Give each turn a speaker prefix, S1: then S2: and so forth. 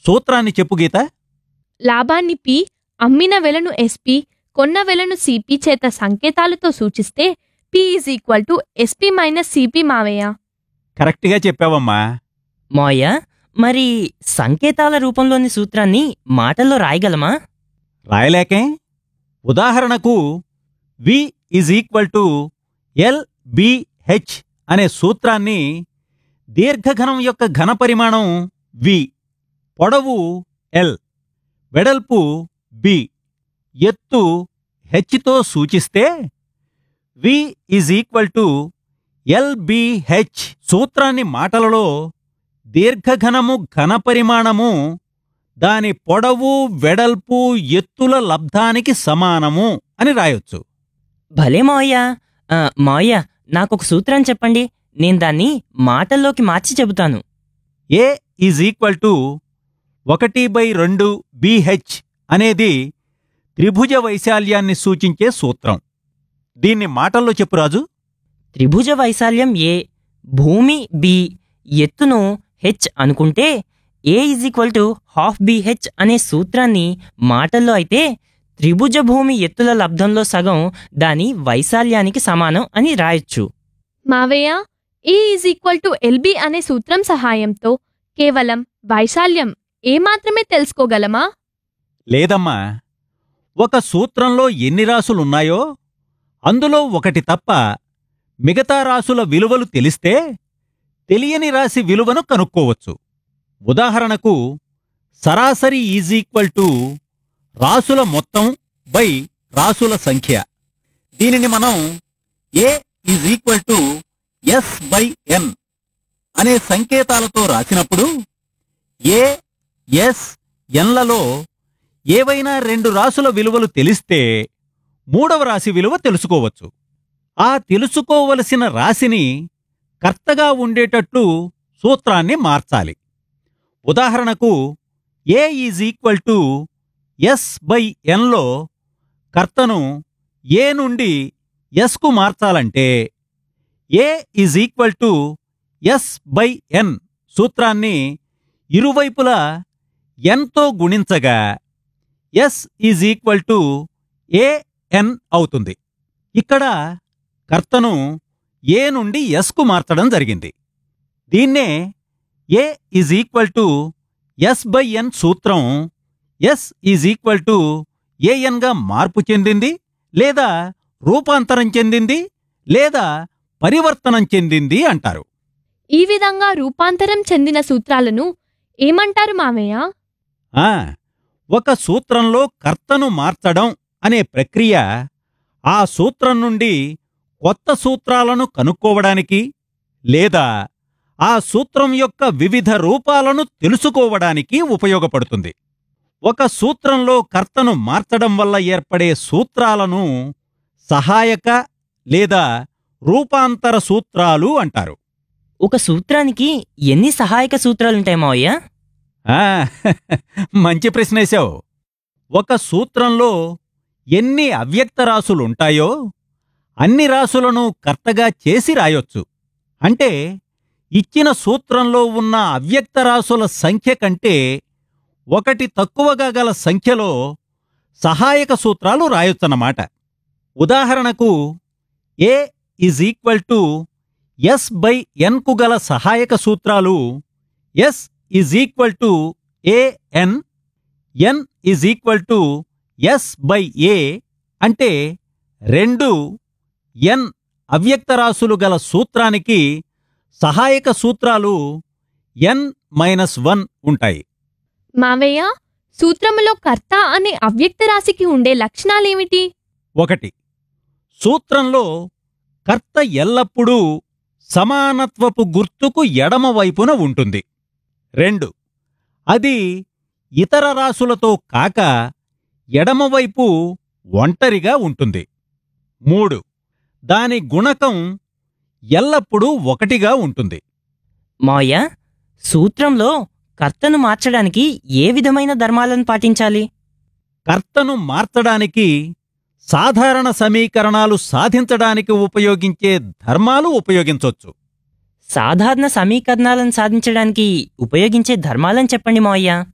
S1: సూత్రాన్ని చెప్పు గీత
S2: లాభాన్ని పి అమ్మిన వెలను ఎస్పి కొన్న వెలను సిపి చేత సంకేతాలతో సూచిస్తే P is equal to SP minus CP మావయ్య
S1: కరెక్ట్గా చెప్పావమ్మా
S3: మావయ్య మరి సంకేతాల రూపంలోని సూత్రాన్ని మాటల్లో రాయగలమా
S1: రాయలేకే ఉదాహరణకు V is equal to L BH అనే సూత్రాన్ని దీర్ఘఘనం యొక్క ఘన పరిమాణం వి పొడవు ఎల్ వెడల్పు బి ఎత్తు హెచ్తో సూచిస్తే V is equal to LBH సూత్రాన్ని మాటలలో దీర్ఘఘనము ఘన పరిమాణము దాని పొడవు వెడల్పు ఎత్తుల లబ్ధానికి సమానము అని రాయొచ్చు
S3: భలే మావయ్య ఆ, మావయ్య నాకొక సూత్రం చెప్పండి నేను దాన్ని మాటల్లోకి మార్చి చెబుతాను
S1: ఏ ఈజ్ ఈక్వల్ టు ఒకటి బై రెండు బిహెచ్ అనేది త్రిభుజ వైశాల్యాన్ని సూచించే సూత్రం దీన్ని మాటల్లో చెప్పు రాజు
S3: త్రిభుజ వైశాల్యం ఏ భూమి బి ఎత్తును హెచ్ అనుకుంటే A is equal to half BH అనే సూత్రాన్ని మాటల్లో అయితే త్రిభుజ భూమి ఎత్తుల లబ్ధంలో సగం దాని వైశాల్యానికి సమానం అని రాయొచ్చు
S2: మావయ్య A is equal to LB అనే సూత్రం సహాయంతో కేవలం వైశాల్యం ఏ మాత్రమే తెలుసుకోగలమా
S1: లేదమ్మా ఒక సూత్రంలో ఎన్ని రాసులున్నాయో అందులో ఒకటి తప్ప మిగతా రాసుల విలువలు తెలిస్తే తెలియని రాశి విలువను కనుక్కోవచ్చు ఉదాహరణకు సరాసరి ఈజ్ ఈక్వల్ టు రాసుల మొత్తం బై రాసుల సంఖ్య దీనిని మనం A is equal to S by N అనే సంకేతాలతో రాసినప్పుడు ఏ ఎస్ ఎన్లలో ఏవైనా రెండు రాసుల విలువలు తెలిస్తే మూడవ రాశి విలువ తెలుసుకోవచ్చు ఆ తెలుసుకోవలసిన రాశిని కర్తగా ఉండేటట్లు సూత్రాన్ని మార్చాలి ఉదాహరణకు A is equal to S by ఎన్లో కర్తను ఏ నుండి ఎస్కు మార్చాలంటే A is equal to S by N సూత్రాన్ని ఇరువైపులా ఎన్తో గుణించగా S is equal to A N అవుతుంది ఇక్కడ కర్తను ఏ నుండి ఎస్కు మార్చడం జరిగింది దీన్నే A is equal to S by N సూత్రం ఎస్ ఈజ్ ఈక్వల్ టు ఏఎన్గా మార్పు చెందింది లేదా రూపాంతరం చెందింది లేదా పరివర్తనం చెందింది అంటారు
S2: ఈ విధంగా రూపాంతరం చెందిన సూత్రాలను ఏమంటారు మావయ్య
S1: ఆ ఒక సూత్రంలో కర్తను మార్చడం అనే ప్రక్రియ ఆ సూత్రం నుండి కొత్త సూత్రాలను కనుక్కోవడానికి లేదా ఆ సూత్రం యొక్క వివిధ రూపాలను తెలుసుకోవడానికి ఉపయోగపడుతుంది ఒక సూత్రంలో కర్తను మార్చడం వల్ల ఏర్పడే సూత్రాలను సహాయక లేదా రూపాంతర సూత్రాలు అంటారు
S3: ఒక సూత్రానికి ఎన్ని సహాయక సూత్రాలుంటాయి మావయ్య
S1: ఆ, మంచి ప్రశ్నేశావు ఒక సూత్రంలో ఎన్ని అవ్యక్త రాసులుంటాయో అన్ని రాసులను కర్తగా చేసి రాయొచ్చు అంటే ఇచ్చిన సూత్రంలో ఉన్న అవ్యక్త రాసుల సంఖ్య కంటే ఒకటి తక్కువగా గల సంఖ్యలో సహాయక సూత్రాలు రాయొచ్చన్నమాట ఉదాహరణకు A is equal to S by ఎన్కు గల సహాయక సూత్రాలు S is equal to AN N is equal to S by A అంటే రెండు ఎన్ అవ్యక్త రాశులు గల సూత్రానికి సహాయక సూత్రాలు ఎన్ మైనస్ వన్ ఉంటాయి
S2: మావయ్య సూత్రములో కర్త అనే అవ్యక్త రాశికి ఉండే లక్షణాలేమిటి
S1: ఒకటి సూత్రంలో కర్త ఎల్లప్పుడూ సమానత్వపు గుర్తుకు ఎడమ వైపున ఉంటుంది రెండు అది ఇతర రాసులతో కాక ఎడమవైపు ఒంటరిగా ఉంటుంది మూడు దాని గుణకం ఎల్లప్పుడూ ఒకటిగా ఉంటుంది
S3: మావయ్య సూత్రంలో కర్తను మార్చడానికి ఏ విధమైన ధర్మాలను పాటించాలి
S1: కర్తను మార్చడానికి సాధారణ సమీకరణాలు సాధించడానికి ఉపయోగించే ధర్మాలు ఉపయోగించొచ్చు
S3: సాధారణ సమీకరణాలను సాధించడానికి ఉపయోగించే ధర్మాలను చెప్పండి మావయ్య